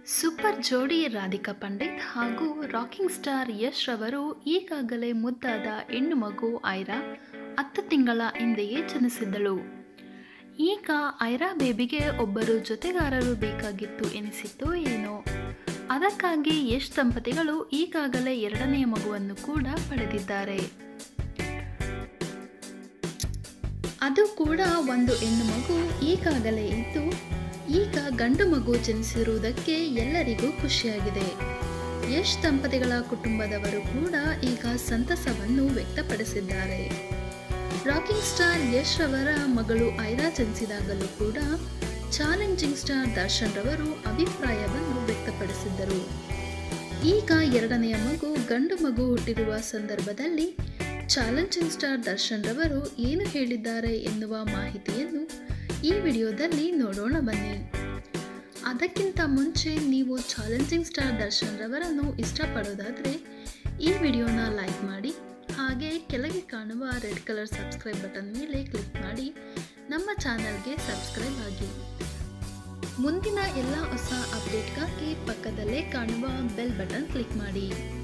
super ಜೋಡಿ ರಾಧಿಕಾ ಪಂಡಿತ್ ಹಾಗೂ rocking star Yash ರವರು ಈಗಾಗಲೇ ಮುದ್ದಾದ ಹೆಣ್ಣು ಮಗು ಐರಾ ಹತ್ತು ತಿಂಗಳ ಹಿಂದೆಯೇ ಜನಿಸಿದ್ದಳು ಈಗ ಐರಾ ಬೇಬಿಗೆ ಒಬ್ಬರು ಜೊತೆಗಾರರು ಬೇಕಾಗಿತ್ತು ಎನಿಸಿತ್ತು ಏನೋ ಅದಕ್ಕಾಗಿ ಯಶ್ ದಂಪತಿಗಳು ಈಗಾಗಲೇ ಎರಡನೆಯ ಮಗುವನ್ನು ಕೂಡ ಪಡೆದಿದ್ದಾರೆ ಅದು ಕೂಡ ಒಂದು ಹೆಣ್ಣು ಮಗು ಈಗಾಗಲೇ ಇದ್ದು ಈಗ ಗಂಡು ಮಗು ಜನಿಸಿರುವುದಕ್ಕೆ ಎಲ್ಲರಿಗೂ ಖುಷಿಯಾಗಿದೆ ಯಶ್ ದಂಪತಿಗಳ ಕುಟುಂಬದವರು ಕೂಡ ಈಗ ಸಂತಸವನ್ನು ವ್ಯಕ್ತಪಡಿಸಿದ್ದಾರೆ ರಾಕಿಂಗ್ ಸ್ಟಾರ್ ಯಶ್ ರವರ ಮಗಳು ಐರಾ ಜನಿಸಿದಾಗಲೂ ಕೂಡ ಚಾಲೆಂಜಿಂಗ್ ಸ್ಟಾರ್ ದರ್ಶನ್ ರವರು ಅಭಿಪ್ರಾಯವನ್ನು ವ್ಯಕ್ತಪಡಿಸಿದ್ದರು ಈಗ ಎರಡನೆಯ ಮಗು ಗಂಡು ಮಗು ಹುಟ್ಟಿರುವ ಸಂದರ್ಭದಲ್ಲಿ ಚಾಲೆಂಜಿಂಗ್ ಸ್ಟಾರ್ ದರ್ಶನ್ ರವರು ಏನು ಹೇಳಿದ್ದಾರೆ ಎನ್ನುವ ಮಾಹಿತಿಯನ್ನು ಈ ವಿಡಿಯೋದಲ್ಲಿ ನೋಡೋಣ ಬನ್ನಿ ಅದಕ್ಕಿಂತ ಮುಂಚೆ ನೀವು ಚಾಲೆಂಜಿಂಗ್ ಸ್ಟಾರ್ ದರ್ಶನ್ ರವರನ್ನು ಇಷ್ಟಪಡೋದಾದರೆ ಈ ವಿಡಿಯೋನ ಲೈಕ್ ಮಾಡಿ ಹಾಗೆ ಕೆಳಗೆ ಕಾಣುವ ರೆಡ್ ಕಲರ್ ಸಬ್ಸ್ಕ್ರೈಬ್ ಬಟನ್ ಮೇಲೆ ಕ್ಲಿಕ್ ಮಾಡಿ ನಮ್ಮ ಚಾನಲ್ಗೆ ಸಬ್ಸ್ಕ್ರೈಬ್ ಆಗಿ ಮುಂದಿನ ಎಲ್ಲ ಹೊಸ ಅಪ್ಡೇಟ್ಗಾಗಿ ಪಕ್ಕದಲ್ಲೇ ಕಾಣುವ ಬೆಲ್ ಬಟನ್ ಕ್ಲಿಕ್ ಮಾಡಿ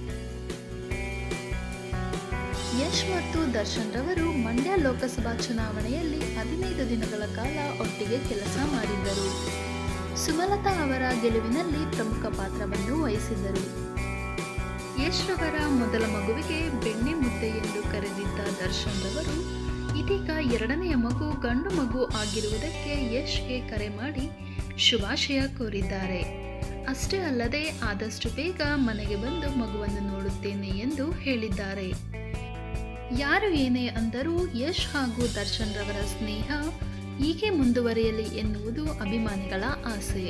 ಯಶ್ ಮತ್ತು ದರ್ಶನ್ ರವರು ಮಂಡ್ಯ ಲೋಕಸಭಾ ಚುನಾವಣೆಯಲ್ಲಿ ಹದಿನೈದು ದಿನಗಳ ಕಾಲ ಒಟ್ಟಿಗೆ ಕೆಲಸ ಮಾಡಿದ್ದರು ಸುಮಲತಾ ಅವರ ಗೆಲುವಿನಲ್ಲಿ ಪ್ರಮುಖ ಪಾತ್ರವನ್ನು ವಹಿಸಿದ್ದರು ಯಶ್ ರವರ ಮೊದಲ ಮಗುವಿಗೆ ಬೆಣ್ಣೆ ಮುದ್ದೆ ಎಂದು ಕರೆದಿದ್ದ ದರ್ಶನ್ ರವರು ಇದೀಗ ಎರಡನೆಯ ಮಗು ಗಂಡು ಮಗು ಆಗಿರುವುದಕ್ಕೆ ಯಶ್ಗೆ ಕರೆ ಮಾಡಿ ಶುಭಾಶಯ ಕೋರಿದ್ದಾರೆ ಅಷ್ಟೇ ಅಲ್ಲದೆ ಆದಷ್ಟು ಬೇಗ ಮನೆಗೆ ಬಂದು ಮಗುವನ್ನು ನೋಡುತ್ತೇನೆ ಎಂದು ಹೇಳಿದ್ದಾರೆ ಯಾರು ಏನೇ ಅಂದರೂ ಯಶ್ ಹಾಗೂ ದರ್ಶನ್ ರವರ ಸ್ನೇಹ ಹೀಗೆ ಮುಂದುವರಿಯಲಿ ಎನ್ನುವುದು ಅಭಿಮಾನಿಗಳ ಆಸೆ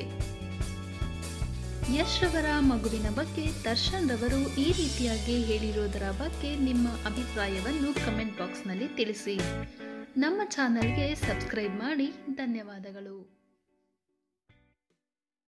ಯಶ್ ರವರ ಮಗುವಿನ ಬಗ್ಗೆ ದರ್ಶನ್ ರವರು ಈ ರೀತಿಯಾಗಿ ಹೇಳಿರುವುದರ ಬಗ್ಗೆ ನಿಮ್ಮ ಅಭಿಪ್ರಾಯವನ್ನು ಕಮೆಂಟ್ ಬಾಕ್ಸ್ನಲ್ಲಿ ತಿಳಿಸಿ ನಮ್ಮ ಚಾನಲ್ಗೆ ಸಬ್ಸ್ಕ್ರೈಬ್ ಮಾಡಿ ಧನ್ಯವಾದಗಳು